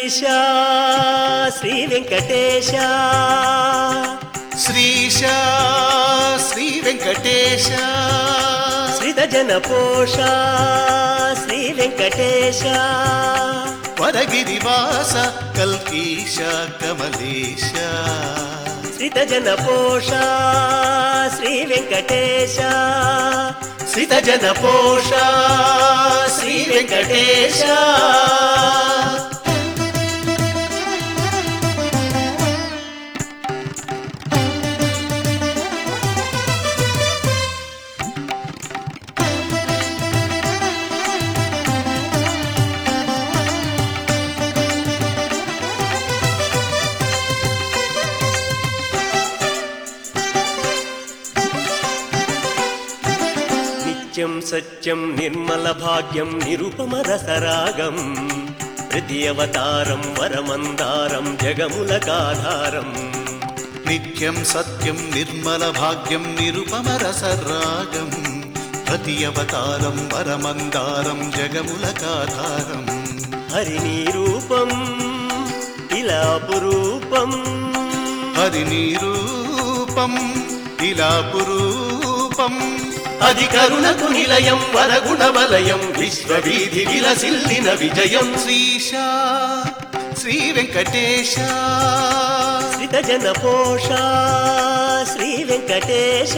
శ్రీశ శ్రీ వెంకటేశ శ్రీశ శ్రీ వెంకటేశ శ్రీతజన పోష శ్రీ వెంకటేశ వరగిరివాస కల్కీశ కమలేశ శ్రీతజన పోష శ్రీ వెంకటేశ శ్రీతజన పోష శ్రీ వెంకటేశ నిత్యం సత్యం నిర్మల భాగ్యం నిరుపమ రసరాగం ప్రతియవతారం వరమందారం జగములకాధారం నిత్యం సత్యం నిర్మల భాగ్యం నిరుపమ రసరాగం ప్రతి అవతారం వరమందారం జగములకాధారం హరిని రూపం ఇలా పురూపం హరిని రూపం ఇలా పురూపం అది కరుణకు నిలయం వరగుణ వలయం విశ్వవీధి విలసిల్లిన విజయం శ్రీశ శ్రీ వెంకటేశ శ్రితజన పోష శ్రీ వెంకటేశ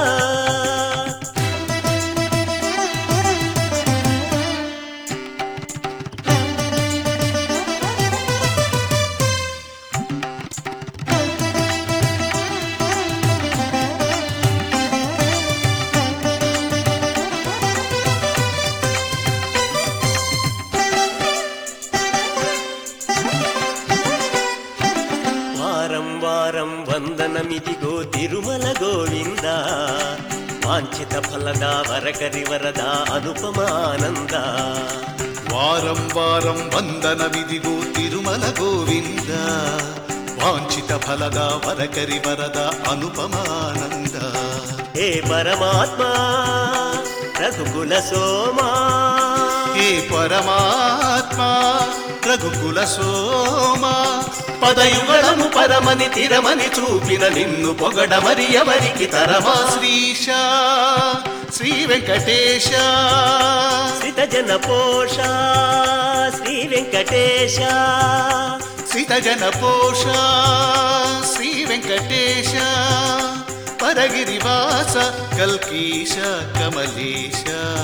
వారం వారం వందనమిదిగో తిరుమల గోవింద వాంఛిత ఫలదా వరకరి వరదా అనుపమ ఆనంద వారం వారం వందన విధిగో తిరుమల గోవింద వాంఛిత ఫలద వరకరి వరద అనుపమానంద హే పరమాత్మ రఘుకుల సోమా హే పరమాత్మ రఘుకుల సోమ పదయుగళము పరమని తిరమని చూపిన నిన్ను పొగడ మరి ఎవరికి తరమా శ్రీశ శ్రీ వెంకటేశ శ్రితజన పోష శ్రీ వెంకటేశ సితజన పోష శ్రీ వెంకటేశ పరగిరివాస కల్కీశ కమలేశ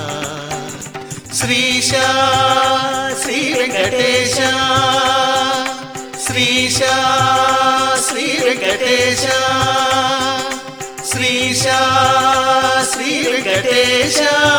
శ్రీశ శ్రీ వెంకటేశ శ్రీశ శ్రీ వెంకటేశ శ్రీశ శ్రీ వెంకటేశ